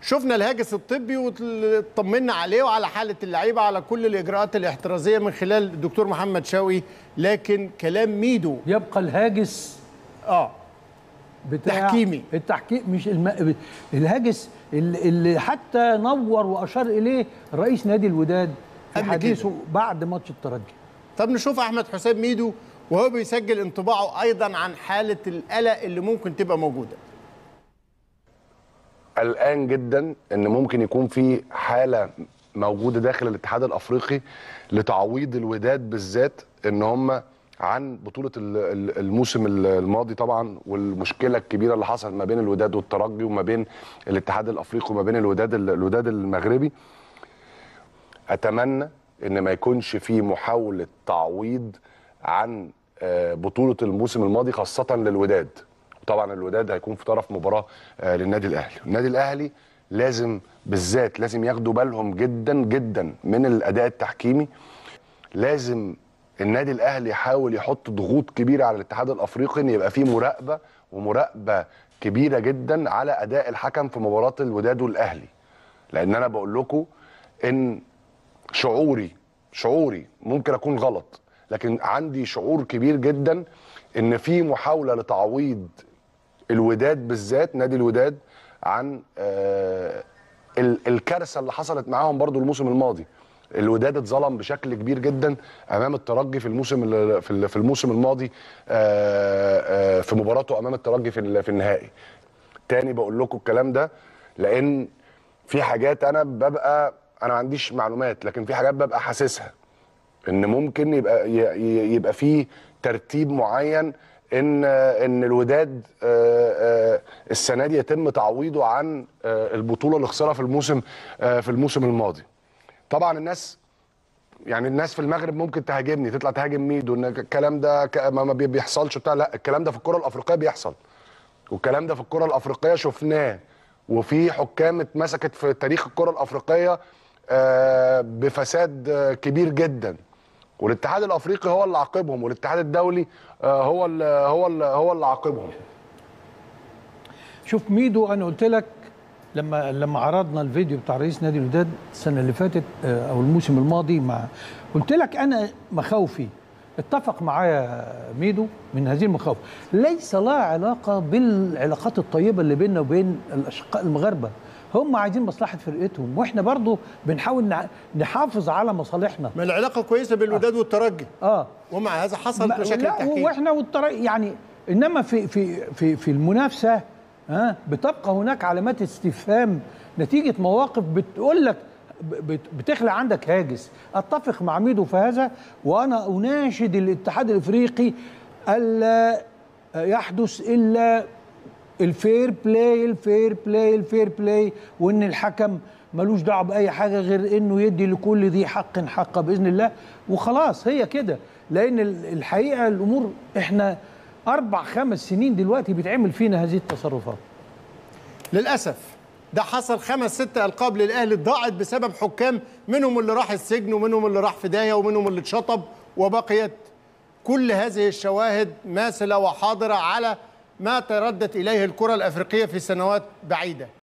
شفنا الهاجس الطبي وطمنا عليه وعلى حاله اللعيبه على كل الاجراءات الاحترازيه من خلال الدكتور محمد شوقي لكن كلام ميدو يبقى الهاجس اه بتاع تحكيمي. التحكيم مش الم... الهاجس اللي اللي حتى نور واشار اليه رئيس نادي الوداد في قبل حديثه كده. بعد ماتش الترجي طب نشوف احمد حسام ميدو وهو بيسجل انطباعه ايضا عن حاله القلق اللي ممكن تبقى موجوده قلقان جدا ان ممكن يكون في حاله موجوده داخل الاتحاد الافريقي لتعويض الوداد بالذات ان هم عن بطوله ال- ال- الموسم ال- الماضي طبعا والمشكله الكبيره اللي حصلت ما بين الوداد والترجي وما بين الاتحاد الافريقي وما بين الوداد ال- الوداد المغربي اتمنى ان ما يكونش في محاوله تعويض عن آه، بطوله الموسم الماضي خاصه للوداد طبعا الوداد هيكون في طرف مباراه آه، للنادي الاهلي النادي الاهلي لازم بالذات لازم ياخدوا بالهم جدا جدا من الاداء التحكيمي لازم النادي الاهلي يحاول يحط ضغوط كبيره على الاتحاد الافريقي ان يبقى فيه مراقبه ومراقبه كبيره جدا على اداء الحكم في مباراه الوداد والاهلي لان انا بقول لكم ان شعوري شعوري ممكن اكون غلط لكن عندي شعور كبير جدا ان في محاوله لتعويض الوداد بالذات نادي الوداد عن آه ال- الكارثه اللي حصلت معاهم برضو الموسم الماضي الوداد اتظلم بشكل كبير جدا امام الترجي في الموسم ال- في ال- في الموسم الماضي آه، آه، في مباراته امام الترجي في ال- في النهائي تاني بقول لكم الكلام ده لان في حاجات انا ببقى انا ما عنديش معلومات لكن في حاجات ببقى حاسسها ان ممكن يبقى ي- ي- يبقى في ترتيب معين ان ان الوداد آه، آه، السنه دي يتم تعويضه عن آه، البطوله اللي خسرها في الموسم آه، في الموسم الماضي طبعا الناس يعني الناس في المغرب ممكن تهاجمني تطلع تهاجم ميدو ان الكلام ده ك- ما ما بي- بيحصلش بتاع لا الكلام ده في الكره الافريقيه بيحصل والكلام ده في الكره الافريقيه شفناه وفي حكام اتمسكت في تاريخ الكره الافريقيه آه، بفساد آه، كبير جدا والاتحاد الافريقي هو اللي عاقبهم والاتحاد الدولي آه، هو اللي هو اللي هو اللي عاقبهم شوف ميدو انا قلت لك لما لما عرضنا الفيديو بتاع رئيس نادي الوداد السنه اللي فاتت آه، او الموسم الماضي مع قلت لك انا مخاوفي اتفق معايا ميدو من هذه المخاوف ليس لها علاقه بالعلاقات الطيبه اللي بيننا وبين الاشقاء المغاربه هم عايزين مصلحه فرقتهم واحنا برضو بنحاول نع- نحافظ على مصالحنا ما العلاقه كويسه بين الوداد والترجي اه ومع هذا حصلت ما- مشاكل لا تحكيم واحنا والطريق يعني انما في في في في المنافسه ها بتبقى هناك علامات استفهام نتيجه مواقف بتقول لك ب- بت- بتخلق عندك هاجس اتفق مع ميدو في هذا وانا اناشد الاتحاد الافريقي الا يحدث الا الفير بلاي الفير بلاي الفير بلاي وان الحكم ملوش دعوه باي حاجه غير انه يدي لكل ذي حق حقه باذن الله وخلاص هي كده لان ال- الحقيقه الامور احنا اربع خمس سنين دلوقتي بيتعمل فينا هذه التصرفات للاسف ده حصل خمس ست القاب للاهلي ضاعت بسبب حكام منهم اللي راح السجن ومنهم اللي راح فدايه ومنهم اللي اتشطب وبقيت كل هذه الشواهد ماثله وحاضره على ما تردت اليه الكره الافريقيه في سنوات بعيده